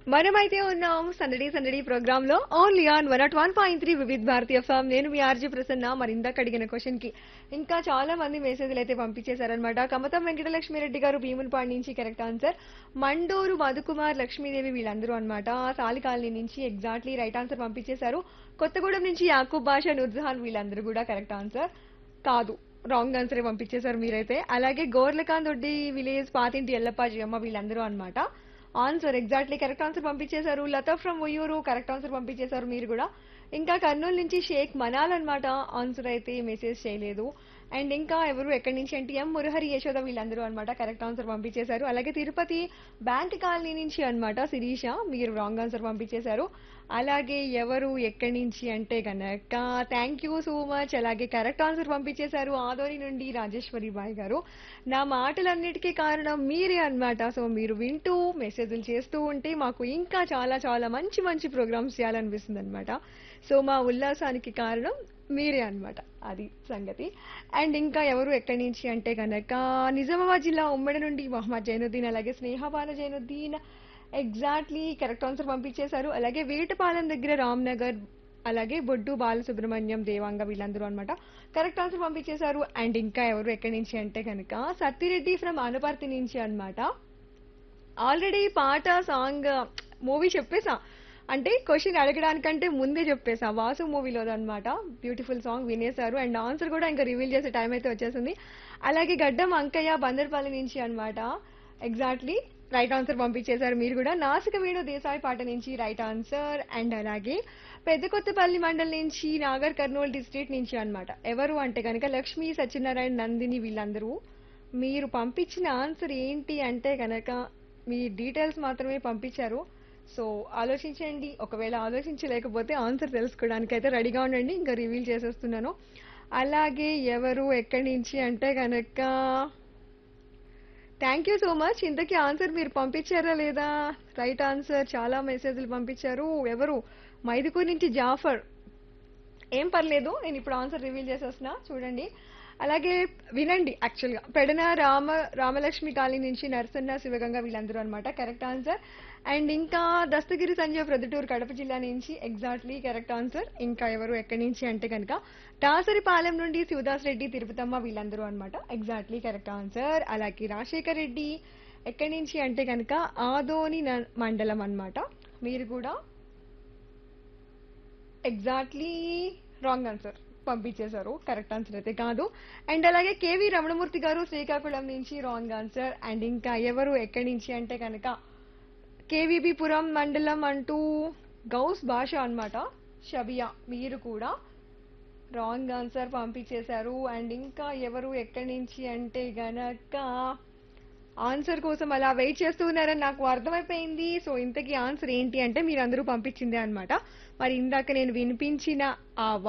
మనమైతే ఉన్నాం సందడి సందడి ప్రోగ్రామ్ లో only on one naught one point three Vividh Bharati FM నేను మీ ఆర్జీ ప్రసన్న మరి ఇందాక అడిగిన క్వశ్చన్ కి ఇంకా చాలా మంది మెసేజ్లు అయితే పంపించేశారనమాట కమతం వెంకటలక్ష్మిరెడ్డి గారు భీమునిపాడు నుంచి కరెక్ట్ ఆన్సర్ మండూరు మధుకుమార్ లక్ష్మీదేవి వీళ్ళందరూ అనమాట సాలి కాలనీ నుంచి ఎగ్జాక్ట్లీ రైట్ ఆన్సర్ పంపించేశారు కొత్తగూడెం నుంచి యాకూబ్ బాషా నుర్జహాన్ వీళ్ళందరూ కూడా కరెక్ట్ ఆన్సర్ కాదు రాంగ్ ఆన్సర్ పంపించేశారు మీరైతే అలాగే గోర్లకాంత్ దొడ్డి విలేజ్ పాతింటి ఎల్లప్పాజీ అమ్మ వీళ్ళందరూ అన్నమాట ఆన్సర్ ఎగ్జాక్ట్లీ కరెక్ట్ ఆన్సర్ పంపించేశారు Latha from Uyyuru correct answer పంపించేశారు మీరు కూడా ఇంకా కర్నూలు నుంచి షేక్ మనాల్ అన్నమాట ఆన్సర్ అయితే మెసేజ్ చేయలేదు అండ్ ఇంకా ఎవరు ఎక్కడి నుంచి అంటే ఎం మురహరి యశోద వీళ్ళందరూ అన్నమాట కరెక్ట్ ఆన్సర్ పంపించేశారు అలాగే తిరుపతి బ్యాంక్ కాలనీ నుంచి అన్నమాట శిరీష మీరు రాంగ్ ఆన్సర్ పంపించేశారు అలాగే ఎవరు ఎక్కడి నుంచి అంటే గనక థ్యాంక్ యూ సో మచ్ అలాగే కరెక్ట్ ఆన్సర్ పంపించేశారు ఆదోని నుండి రాజేశ్వరి బాయ్ గారు నా మాటలన్నిటికీ కారణం మీరే అన్నమాట సో మీరు వింటూ మెసేజ్లు చేస్తూ ఉంటే మాకు ఇంకా చాలా చాలా మంచి మంచి ప్రోగ్రామ్స్ చేయాలనిపిస్తుంది అనమాట సో మా ఉల్లాసానికి కారణం మీరే అన్నమాట అది సంగతి అండ్ ఇంకా ఎవరు ఎక్కడి నుంచి అంటే కనుక నిజామాబాద్ జిల్లా ఉమ్మడి నుండి మొహమ్మద్ జైనుద్దీన్ అలాగే Snehabana Zainuddin exactly correct answer పంపించేశారు అలాగే వేటపాలెం దగ్గర రామ్నగర్ అలాగే బొడ్డు బాలసుబ్రహ్మణ్యం దేవాంగ వీళ్ళందరూ అన్నమాట కరెక్ట్ ఆన్సర్ పంపించేశారు అండ్ ఇంకా ఎవరు ఎక్కడి నుంచి అంటే కనుక సత్తిరెడ్డి ఫ్రమ్ అనుపర్తి నుంచి అన్నమాట ఆల్రెడీ పాట సాంగ్ మూవీ చెప్పేసా అంటే క్వశ్చన్ అడగడానికంటే ముందే చెప్పేసా వాసు మూవీలో అనమాట బ్యూటిఫుల్ సాంగ్ వినేశారు అండ్ ఆన్సర్ కూడా ఇంకా రివీల్ చేసే టైం అయితే వచ్చేసింది అలాగే గడ్డం అంకయ్య బందర్పల్లి నుంచి అన్నమాట ఎగ్జాక్ట్లీ రైట్ ఆన్సర్ పంపించేశారు మీరు కూడా నాసిక వేణు దేశాయి పాట నుంచి రైట్ ఆన్సర్ అండ్ అలాగే పెద్ద కొత్తపల్లి మండల్ నుంచి నాగర్ కర్నూలు డిస్ట్రిక్ట్ నుంచి అన్నమాట ఎవరు అంటే కనుక లక్ష్మీ సత్యనారాయణ నందిని వీళ్ళందరూ మీరు పంపించిన ఆన్సర్ ఏంటి అంటే కనుక మీ డీటెయిల్స్ మాత్రమే పంపించారు సో ఆలోచించండి ఒకవేళ ఆలోచించలేకపోతే ఆన్సర్ తెలుసుకోవడానికి అయితే రెడీగా ఉండండి ఇంకా రివీల్ చేసేస్తున్నాను అలాగే ఎవరు ఎక్కడి నుంచి అంటే కనుక థ్యాంక్ యూ సో మచ్ ఇంతకీ ఆన్సర్ మీరు పంపించారా లేదా రైట్ ఆన్సర్ చాలా మెసేజ్లు పంపించారు ఎవరు మైదుకూరు నుంచి జాఫర్ ఏం పర్లేదు నేను ఇప్పుడు ఆన్సర్ రివీల్ చేసేస్తున్నా చూడండి అలాగే వినండి యాక్చువల్గా పెడన రామ రామలక్ష్మి కాలనీ నుంచి నరసన్న శివగంగ వీళ్ళందరూ అనమాట కరెక్ట్ ఆన్సర్ అండ్ ఇంకా దస్తగిరి సంజయ్ ప్రొద్దుటూరు కడప జిల్లా నుంచి ఎగ్జాక్ట్లీ కరెక్ట్ ఆన్సర్ ఇంకా ఎవరు ఎక్కడి నుంచి అంటే కనుక దాసరిపాలెం నుండి శివదాస్ రెడ్డి తిరుపతమ్మ వీళ్ళందరూ అనమాట ఎగ్జాక్ట్లీ కరెక్ట్ ఆన్సర్ అలాగే రాజశేఖర్ రెడ్డి ఎక్కడి నుంచి అంటే కనుక ఆదోని న- మండలం అన్నమాట మీరు కూడా ఎగ్జాక్ట్లీ రాంగ్ ఆన్సర్ పంపించేశారు కరెక్ట్ ఆన్సర్ అయితే కాదు అండ్ అలాగే కేవి రమణమూర్తి గారు శ్రీకాకుళం నుంచి రాంగ్ ఆన్సర్ అండ్ ఇంకా ఎవరు ఎక్కడి నుంచి అంటే కనుక కేవీబీ పురం మండలం అంటూ గౌస్ భాష అన్నమాట షబియా మీరు కూడా రాంగ్ ఆన్సర్ పంపించేశారు అండ్ ఇంకా ఎవరు ఎక్కడి నుంచి అంటే గనక ఆన్సర్ కోసం అలా వెయిట్ చేస్తూ ఉన్నారని నాకు అర్థమైపోయింది సో ఇంతకీ ఆన్సర్ ఏంటి అంటే మీరు అందరూ పంపించిందే అన్నమాట మరి ఇందాక నేను వినిపించిన ఆ